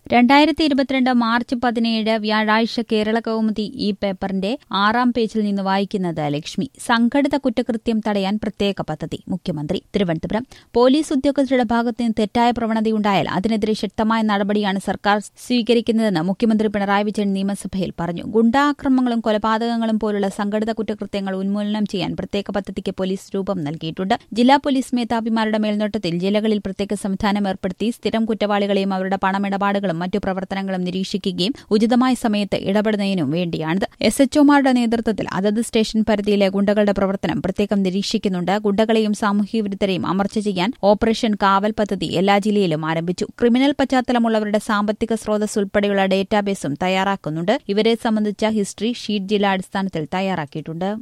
രണ്ടായിരത്തി ഇരുപത്തിരണ്ട് മാർച്ച് പതിനേഴ് വ്യാഴാഴ്ച കേരള കൗമുദി ഈ പേപ്പറിന്റെ ആറാം പേജിൽ നിന്ന് വായിക്കുന്നത് ലക്ഷ്മി സംഘടിത കുറ്റകൃത്യം തടയാൻ പ്രത്യേക പദ്ധതി മുഖ്യമന്ത്രി തിരുവനന്തപുരം പോലീസ് ഉദ്യോഗസ്ഥരുടെ ഭാഗത്ത് നിന്ന് തെറ്റായ പ്രവണതയുണ്ടായാൽ അതിനെതിരെ ശക്തമായ നടപടിയാണ് സർക്കാർ സ്വീകരിക്കുന്നതെന്ന് മുഖ്യമന്ത്രി പിണറായി വിജയൻ നിയമസഭയിൽ പറഞ്ഞു ഗുണ്ടാക്രമങ്ങളും കൊലപാതകങ്ങളും പോലുള്ള സംഘടിത കുറ്റകൃത്യങ്ങൾ ഉന്മൂലനം ചെയ്യാൻ പ്രത്യേക പദ്ധതിക്ക് പോലീസ് രൂപം നൽകിയിട്ടുണ്ട് ജില്ലാ പോലീസ് മേധാവിമാരുടെ മേൽനോട്ടത്തിൽ ജില്ലകളിൽ പ്രത്യേക സംവിധാനം ഏർപ്പെടുത്തി സ്ഥിരം കുറ്റവാളികളെയും അവരുടെ പണമിടപാടുകളും മറ്റു പ്രവർത്തനങ്ങളും നിരീക്ഷിക്കുകയും ഉചിതമായ സമയത്ത് ഇടപെടുന്നതിനും വേണ്ടിയാണിത് എസ് എച്ച്ഒമാരുടെ നേതൃത്വത്തിൽ അതത് സ്റ്റേഷൻ പരിധിയിലെ ഗുണ്ടകളുടെ പ്രവർത്തനം പ്രത്യേകം നിരീക്ഷിക്കുന്നുണ്ട് ഗുണ്ടകളെയും സാമൂഹ്യ വിരുദ്ധരെയും അമർച്ച ചെയ്യാൻ ഓപ്പറേഷൻ കാവൽ പദ്ധതി എല്ലാ ജില്ലയിലും ആരംഭിച്ചു ക്രിമിനൽ പശ്ചാത്തലമുള്ളവരുടെ സാമ്പത്തിക സ്രോതസ് ഉൾപ്പെടെയുള്ള ഡേറ്റാബേസും തയ്യാറാക്കുന്നുണ്ട് ഇവരെ സംബന്ധിച്ച ഹിസ്റ്ററി ഷീറ്റ് ജില്ലാ അടിസ്ഥാനത്തിൽ തയ്യാറാക്കിയിട്ടുണ്ട്